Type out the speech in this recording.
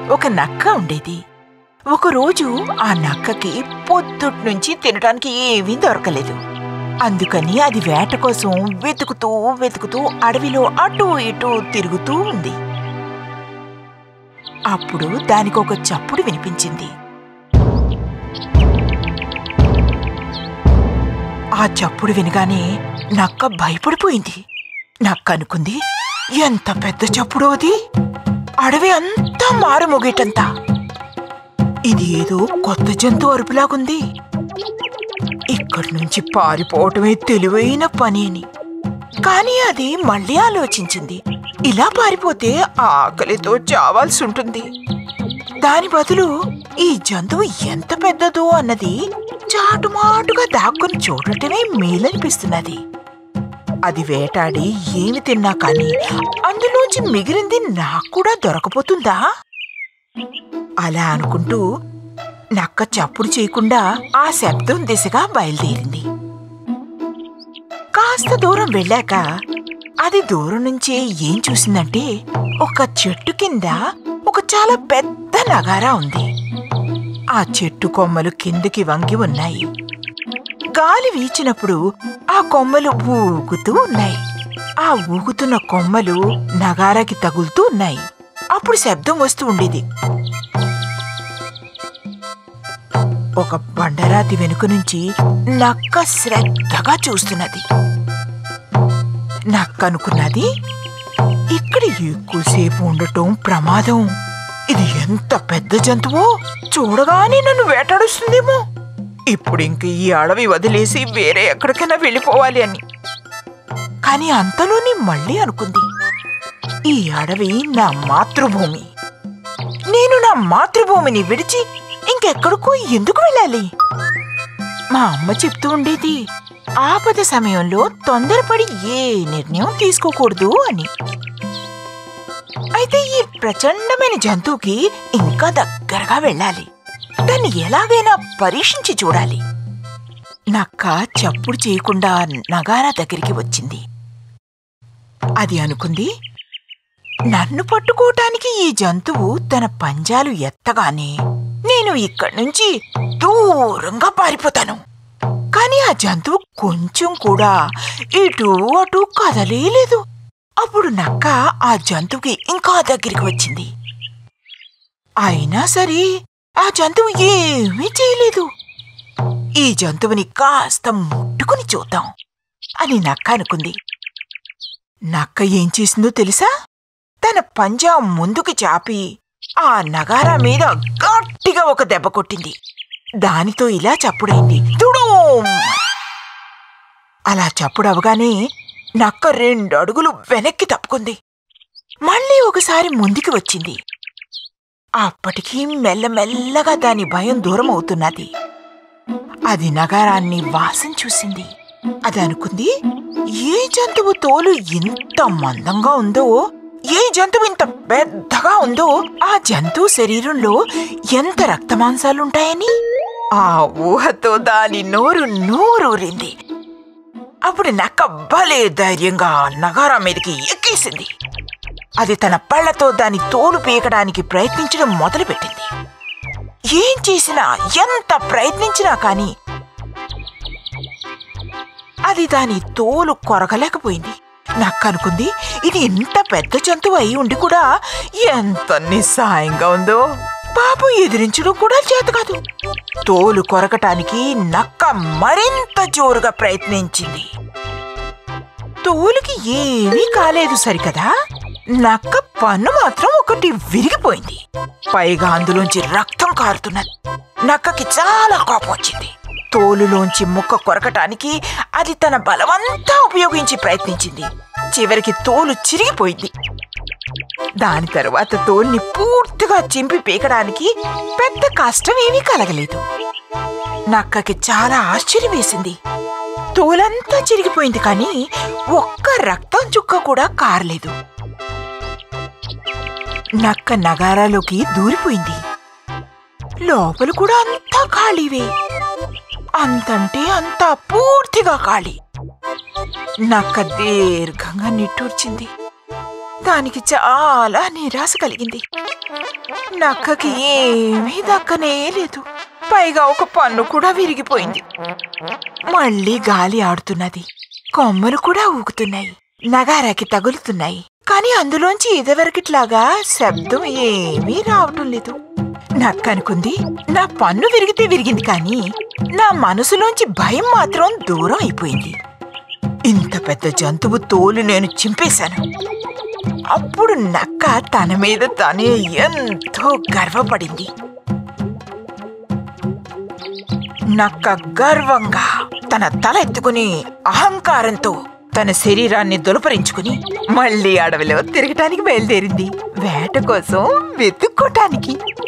ఒక నక్క ఉండేది ఒకరోజు ఆ నక్కకి పొద్దుటి నుంచి తినడానికి ఏమీ దొరకలేదు అందుకని అది వేట కోసం వెతుకుతూ వెతుకుతూ అడవిలో అటూ ఇటూ తిరుగుతూ ఉంది అప్పుడు దానికి ఒక చప్పుడు వినిపించింది ఆ చప్పుడు వినగానే నక్క భయపడిపోయింది నక్క అనుకుంది ఎంత పెద్ద చప్పుడు అది అడవి అంతా మారుమోగేటంతా ఇది ఏదో కొత్త జంతువు అరుపులాగుంది ఇక్కడి నుంచి పారిపోవటమే తెలివైన పని అని కానీ అది మళ్ళీ ఆలోచించింది ఇలా పారిపోతే ఆకలితో చావాల్సి ఉంటుంది దాని బదులు ఈ జంతువు ఎంత పెద్దదో అన్నది చాటుమాటుగా దాక్కుని చూడటమే మేలనిపిస్తున్నది అది వేటాడి ఏమి తిన్నా కానీ అందులోంచి మిగిలింది నాకు కూడా దొరకపోతుందా అలా అనుకుంటూ నక్క చప్పుడు చేయకుండా ఆ శబ్దం దిశగా బయలుదేరింది కాస్త దూరం వెళ్ళాక అది దూరం నుంచే ఏం చూసిందంటే ఒక చెట్టు కింద ఒక చాలా పెద్ద నగారా ఉంది ఆ చెట్టు కొమ్మలు కిందికి వంగి ఉన్నాయి గాలి వీచినప్పుడు ఆ కొమ్మలు ఊగుతూ ఉన్నాయి ఆ ఊగుతున్న కొమ్మలు నగారాకి తగులుతూ ఉన్నాయి అప్పుడు శబ్దం వస్తూ ఉండేది ఒక బండరాతి వెనుక నుంచి నక్క శ్రద్ధగా చూస్తున్నది నక్క అనుకున్నది ఇక్కడ ఎక్కువసేపు ఉండటం ప్రమాదం ఇది ఎంత పెద్ద జంతువో చూడగానే నన్ను వేటాడుస్తుందేమో ఇప్పుడు ఇంక ఈ అడవి వదిలేసి వేరే ఎక్కడికైనా వెళ్ళిపోవాలి అని కానీ అంతలోనే మళ్ళీ అనుకుంది ఈ అడవి నా మాతృభూమి నేను నా మాతృభూమిని విడిచి ఇంకెక్కడికో ఎందుకు వెళ్ళాలి మా అమ్మ చెప్తూ ఉండేది ఆపద సమయంలో తొందరపడి ఏ నిర్ణయం తీసుకోకూడదు అని అయితే ఈ ప్రచండమైన జంతువుకి ఇంకా దగ్గరగా వెళ్ళాలి దాన్ని ఎలాగైనా పరీక్షించి చూడాలి నక్క చప్పుడు చేయకుండా నగారా దగ్గరికి వచ్చింది అది అనుకుంది నన్ను పట్టుకోవటానికి ఈ జంతువు తన పంజాలు ఎత్తగానే నేను ఇక్కడి నుంచి దూరంగా పారిపోతాను కానీ ఆ జంతువు కొంచెం కూడా ఇటు అటు కదలేలేదు అప్పుడు నక్క ఆ జంతువుకి ఇంకా దగ్గరికి వచ్చింది అయినా సరే ఆ జంతువు ఏమీ చేయలేదు ఈ జంతువుని కాస్త ముట్టుకుని చూద్దాం అని నక్క అనుకుంది నక్క ఏం చేసిందో తెలుసా తన పంజా ముందుకి చాపి ఆ నగారా మీద గట్టిగా ఒక దెబ్బ కొట్టింది దానితో ఇలా చప్పుడైంది తుడూం! అలా చప్పుడు అవగానే నక్క రెండు అడుగులు వెనక్కి తప్పుకుంది మళ్ళీ ఒకసారి ముందుకి వచ్చింది అప్పటికీ మెల్లమెల్లగా దాని భయం దూరం అవుతున్నది అది నగరాన్ని వాసన చూసింది అది అనుకుంది ఏ జంతువు తోలు ఇంత మందంగా ఉందో ఏ జంతువు ఇంత పెద్దగా ఉందో ఆ జంతువు శరీరంలో ఎంత రక్తమాంసాలుంటాయని ఆ ఊహతో దాని నోరు నోరూరింది అప్పుడు నక్క భలే ధైర్యంగా నగారా మీదకి ఎక్కేసింది అది తన పళ్లతో దాని తోలు పీకడానికి ప్రయత్నించడం మొదలుపెట్టింది ఏం చేసినా ఎంత ప్రయత్నించినా కానీ అది దాని తోలు కొరకలేకపోయింది నక్క అనుకుంది ఇది ఇంత పెద్ద జంతువు అయి ఉండి కూడా ఎంత నిస్సహాయంగా ఉందో పాపం ఎదిరించడం కూడా చేత కాదు తోలు కొరకటానికి నక్క మరింత జోరుగా ప్రయత్నించింది తోలుకి ఏమీ కాలేదు సరికదా నక్క పన్ను మాత్రం ఒకటి విరిగిపోయింది పైగా అందులోంచి రక్తం కారుతున్నది నక్కకి చాలా కోపం వచ్చింది తోలులోంచి ముక్క కొరకటానికి అది తన బలమంతా ఉపయోగించి ప్రయత్నించింది చివరికి తోలు చిరిగిపోయింది దాని తరువాత తోల్ని పూర్తిగా చింపి పీకడానికి పెద్ద కష్టం ఏమీ కలగలేదు నక్కకి చాలా ఆశ్చర్యం వేసింది తోలంతా చిరిగిపోయింది కానీ ఒక్క రక్తం చుక్క కూడా కారలేదు నక్క నగారాలోకి దూరిపోయింది లోపల కూడా అంతా ఖాళీవే అంతంటే అంతా పూర్తిగా ఖాళీ నక్క దీర్ఘంగా నిట్టూర్చింది దానికి చాలా నిరాశ కలిగింది నక్కకి ఏమీ దక్కనే లేదు పైగా ఒక పన్ను కూడా విరిగిపోయింది మళ్ళీ గాలి ఆడుతున్నది కొమ్మలు కూడా ఊగుతున్నాయి నగారాకి తగులుతున్నాయి కానీ అందులోంచి ఇదివరకిట్లాగా శబ్దం ఏమీ రావటం లేదు నక్క అనుకుంది నా పన్ను విరిగితే విరిగింది కానీ నా మనసులోంచి భయం మాత్రం దూరం అయిపోయింది ఇంత పెద్ద జంతువు తోలు నేను చింపేశాను అప్పుడు నక్క తన మీద తనే ఎంతో గర్వపడింది నక్క గర్వంగా తన తల ఎత్తుకుని అహంకారంతో తన శరీరాన్ని దులపరించుకుని మళ్ళీ అడవిలో తిరగటానికి బయలుదేరింది వేట కోసం వెతుక్కోటానికి